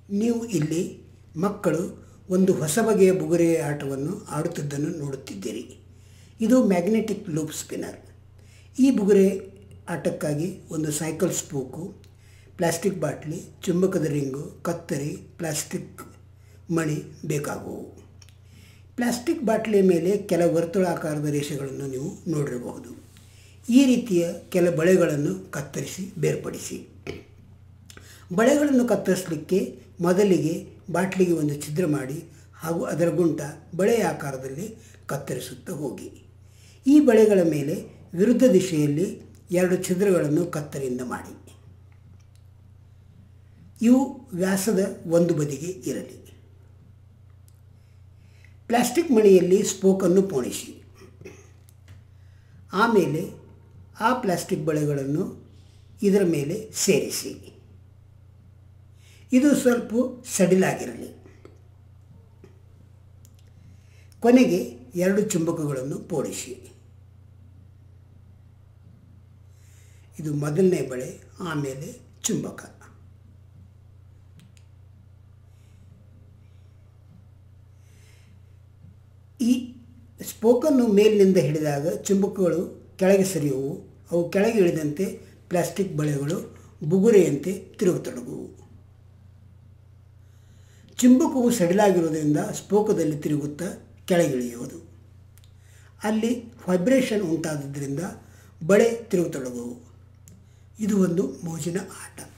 ನೀವು ಇಲ್ಲಿ ಮಕ್ಕಳು ಒಂದು ಹೊಸ ಬಗೆಯ ಬುಗುರೆಯ ಆಟವನ್ನು ಆಡುತ್ತಿದ್ದನ್ನು ನೋಡುತ್ತಿದ್ದೀರಿ ಇದು ಮ್ಯಾಗ್ನೆಟಿಕ್ ಲೂಪ್ ಸ್ಪಿನ್ನರ್ ಈ ಬುಗುರೆ ಆಟಕ್ಕಾಗಿ ಒಂದು ಸೈಕಲ್ ಸ್ಪೋಕು ಪ್ಲಾಸ್ಟಿಕ್ ಬಾಟ್ಲಿ ಚುಂಬಕದ ರಿಂಗು ಕತ್ತರಿ ಪ್ಲಾಸ್ಟಿಕ್ ಮಣಿ ಬೇಕಾಗುವು ಪ್ಲಾಸ್ಟಿಕ್ ಬಾಟ್ಲಿಯ ಮೇಲೆ ಕೆಲ ವರ್ತುಳಾಕಾರದ ರೇಷೆಗಳನ್ನು ನೀವು ನೋಡಿರಬಹುದು ಈ ರೀತಿಯ ಕೆಲ ಬಳೆಗಳನ್ನು ಕತ್ತರಿಸಿ ಬೇರ್ಪಡಿಸಿ ಬಳೆಗಳನ್ನು ಕತ್ತರಿಸಲಿಕ್ಕೆ ಮೊದಲಿಗೆ ಬಾಟ್ಲಿಗೆ ಒಂದು ಛಿದ್ರ ಮಾಡಿ ಹಾಗೂ ಅದರ ಗುಂಟ ಬಳೆಯ ಆಕಾರದಲ್ಲಿ ಕತ್ತರಿಸುತ್ತಾ ಹೋಗಿ ಈ ಬಳೆಗಳ ಮೇಲೆ ವಿರುದ್ಧ ದಿಶೆಯಲ್ಲಿ ಎರಡು ಛಿದ್ರಗಳನ್ನು ಕತ್ತರಿಯಿಂದ ಮಾಡಿ ಇವು ವ್ಯಾಸದ ಒಂದು ಬದಿಗೆ ಇರಲಿ ಪ್ಲಾಸ್ಟಿಕ್ ಮಣಿಯಲ್ಲಿ ಸ್ಪೋಕನ್ನು ಪೋಣಿಸಿ ಆಮೇಲೆ ಆ ಪ್ಲಾಸ್ಟಿಕ್ ಬಳೆಗಳನ್ನು ಇದರ ಮೇಲೆ ಸೇರಿಸಿ ಇದು ಸ್ವಲ್ಪ ಸಡಿಲಾಗಿರಲಿ ಕೊನೆಗೆ ಎರಡು ಚುಂಬಕಗಳನ್ನು ಪೋಣಿಸಿ ಇದು ಮೊದಲನೇ ಬಳೆ ಆಮೇಲೆ ಚುಂಬಕ ಈ ಸ್ಪೋಕನ್ನು ಮೇಲಿನಿಂದ ಹಿಡಿದಾಗ ಚುಂಬಕಗಳು ಕೆಳಗೆ ಸರಿಯುವು ಅವು ಕೆಳಗೆ ಇಳಿದಂತೆ ಪ್ಲಾಸ್ಟಿಕ್ ಬಳೆಗಳು ಬುಗುರೆಯಂತೆ ತಿರುಗತೊಡಗುವು ಚುಂಬಕವು ಸಡಿಲಾಗಿರುವುದರಿಂದ ಸ್ಪೋಕದಲ್ಲಿ ತಿರುಗುತ್ತಾ ಕೆಳಗಿಳಿಯುವುದು ಅಲ್ಲಿ ವೈಬ್ರೇಷನ್ ಉಂಟಾದದ್ರಿಂದ ಬಳೆ ತಿರುಗತೊಡಗುವು ಇದು ಒಂದು ಮೋಜಿನ ಆಟ